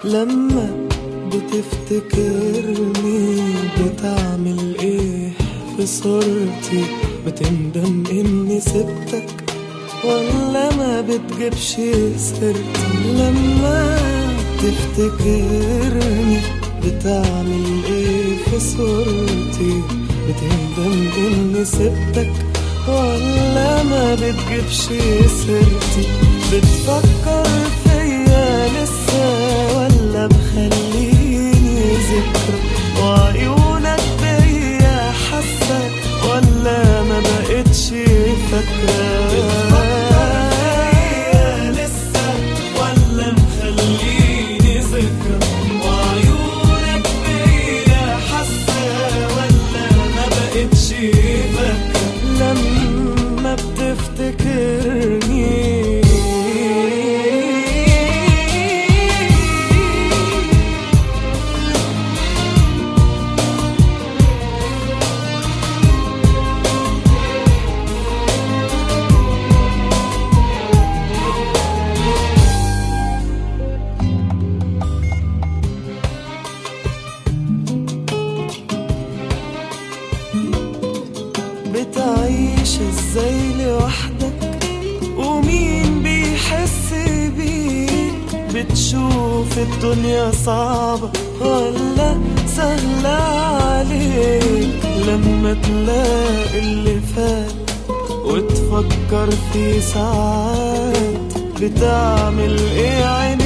لما بتفتكرني بتعمل ايه في صورتي بتندم اني سبتك ولا ما بتجيبش سيرتي لما تفتكرني بتعمل ايه في صورتي بتندم اني سبتك ولا ما بتجيبش سيرتي بتفكر فيا لسه ولا مخليني ذكرى وعيونك بيا حاسة ولا ما بقتش فاكرة بتفكر فيا لسه ولا مخليني ذكرى وعيونك بيا حاسة ولا ما بقتش فاكرة لما بتفتكرني بتعيش ازاي لوحدك ومين بيحس بيك بتشوف الدنيا صعبة ولا سهلة عليك لما تلاقي اللي فات وتفكر في ساعات بتعمل ايه عينيك